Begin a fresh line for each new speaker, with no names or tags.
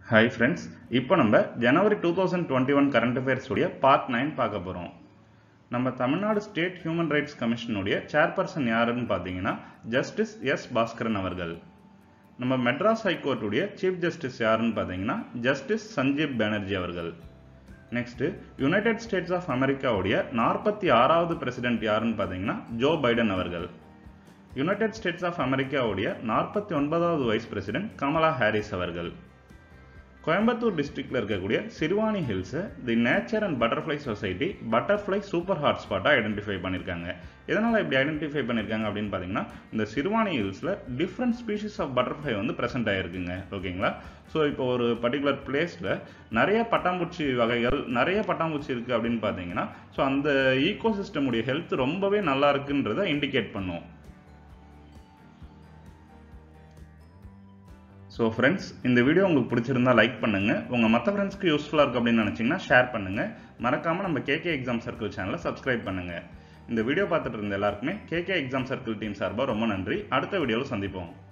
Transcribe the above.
hi friends இப்போ நம்ம ஜனவரி two thousand twenty one current affairs உடைய பார்ட் நைன் பார்க்க போகிறோம் நம்ம தமிழ்நாடு ஸ்டேட் ஹியூமன் ரைட்ஸ் கமிஷனுடைய சேர்பர்சன் யாருன்னு பார்த்தீங்கன்னா ஜஸ்டிஸ் எஸ் பாஸ்கரன் அவர்கள் நம்ம மெட்ராஸ் ஹைகோர்ட்டுடைய சீஃப் ஜஸ்டிஸ் யாருன்னு பார்த்தீங்கன்னா ஜஸ்டிஸ் சஞ்சீப் பானர்ஜி அவர்கள் நெக்ஸ்ட்டு யுனைடெட் ஸ்டேட்ஸ் ஆஃப் அமெரிக்காவுடைய நாற்பத்தி ஆறாவது பிரசிடென்ட் யாருன்னு பார்த்தீங்கன்னா ஜோ பைடன் அவர்கள் யுனைடெட் ஸ்டேட்ஸ் ஆஃப் அமெரிக்காவுடைய நாற்பத்தி ஒன்பதாவது வைஸ் பிரசிடென்ட் கமலா ஹாரிஸ் அவர்கள் கோயம்புத்தூர் டிஸ்ட்ரிக்ட்ல இருக்கக்கூடிய சிறுவாணி ஹில்ஸை the nature and butterfly society butterfly super ஹாட்ஸ்பாட்டாக ஐடென்டிஃபை பண்ணியிருக்காங்க எதனால் இப்படி ஐடென்டிஃபை பண்ணியிருக்காங்க அப்படின்னு பார்த்தீங்கன்னா இந்த சிறுவாணி ஹில்ஸில் டிஃப்ரெண்ட் ஸ்பீஷிஸ் ஆஃப் பட்டர்ஃப்ளை வந்து ப்ரெசென்ட் ஆகிருக்குங்க ஓகேங்களா ஸோ இப்போ ஒரு பர்டிகுலர் பிளேஸில் நிறைய பட்டாம்பூச்சி வகைகள் நிறைய பட்டாம்பூச்சி இருக்குது அப்படின்னு பார்த்தீங்கன்னா ஸோ அந்த ஈகோசிஸ்டமுடைய ஹெல்த் ரொம்பவே நல்லா இருக்குன்றதை இண்டிகேட் பண்ணும் ஸோ ஃப்ரெண்ட்ஸ் இந்த வீடியோ உங்களுக்கு பிடிச்சிருந்தா லைக் பண்ணுங்கள் உங்கள் மற்ற ஃப்ரெண்ட்ஸ்க்கு யூஸ்ஃபுல்லாக இருக்குது அப்படின்னு நினச்சிங்கன்னா ஷேர் பண்ணுங்கள் மறக்காமல் நம்ம கேகே எக்ஸாம் சர்க்கிள் சேனலை சப்ஸ்கிரைப் பண்ணுங்கள் இந்த வீடியோ பார்த்துட்டு இருந்த எல்லாருக்குமே கேகே எக்ஸாம் சர்க்கிள் டீம் சார்பாக ரொம்ப நன்றி அடுத்த வீடியோவில் சந்திப்போம்